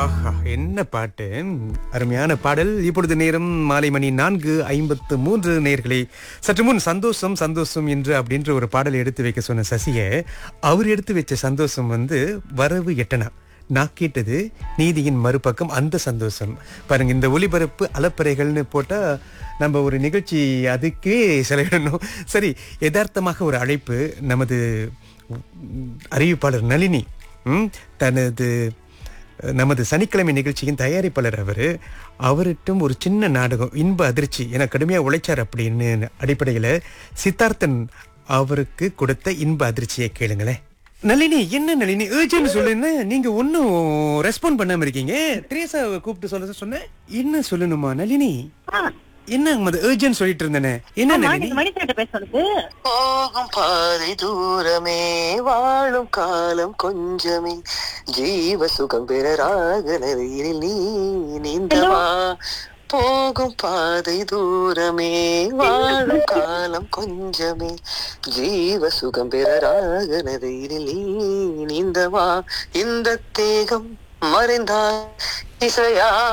ஆஹா என்ன பாட்டு அருமையான பாடல் இப்பொழுது நேரம் மாலை மணி நான்கு ஐம்பத்து மூன்று நேர்களே சற்று முன் சந்தோஷம் சந்தோஷம் என்று அப்படின்ற ஒரு பாடலை எடுத்து வைக்க சொன்ன சசிய அவர் எடுத்து வச்ச சந்தோஷம் வந்து வரவு எட்டனா நான் கேட்டது நீதியின் மறுபக்கம் அந்த சந்தோஷம் பாருங்க இந்த ஒளிபரப்பு அலப்பறைகள்னு போட்டா நம்ம ஒரு நிகழ்ச்சி அதுக்கே செலவிடணும் சரி யதார்த்தமாக ஒரு அழைப்பு நமது அறிவிப்பாளர் நளினி ம், தனது நமது சனிக்கிழமை நிகழ்ச்சியின் தயாரிப்பாளர் அவர் அவர்கிட்டும் ஒரு சின்ன நாடகம் இன்ப அதிர்ச்சி என கடுமையாக உழைச்சார் அப்படின்னு அடிப்படையில் சித்தார்த்தன் அவருக்கு கொடுத்த இன்ப அதிர்ச்சியை கேளுங்களேன் நளினி என்ன நளினி ஏர்ஜென்ட் சொல்லுன்னு நீங்க ஒன்னும் ரெஸ்பாண்ட் பண்ணாம இருக்கீங்க த்ரேசாவை கூப்பிட்டு சொல்ல சொன்னேன் என்ன சொல்லணுமா நளினி என்ன மது ஏர்ஜென்ட் சொல்லிட்டு இருந்தேனே என்ன நளினி மணிக்கிட்ட பேச சொல்லுது போகும் பாதை தூரமே வாழும் காலம் கொஞ்சமே ஜீவ சுகம் பெற ராக நதியில் நீ நீந்தவா போகும் பாதை தூரமே வாழும் காலம் கொஞ்சமே ஜீவ சுகம் பெற ராக நதியில் நீ நீந்தவா இந்த தேகம் மறைந்தால் இசையா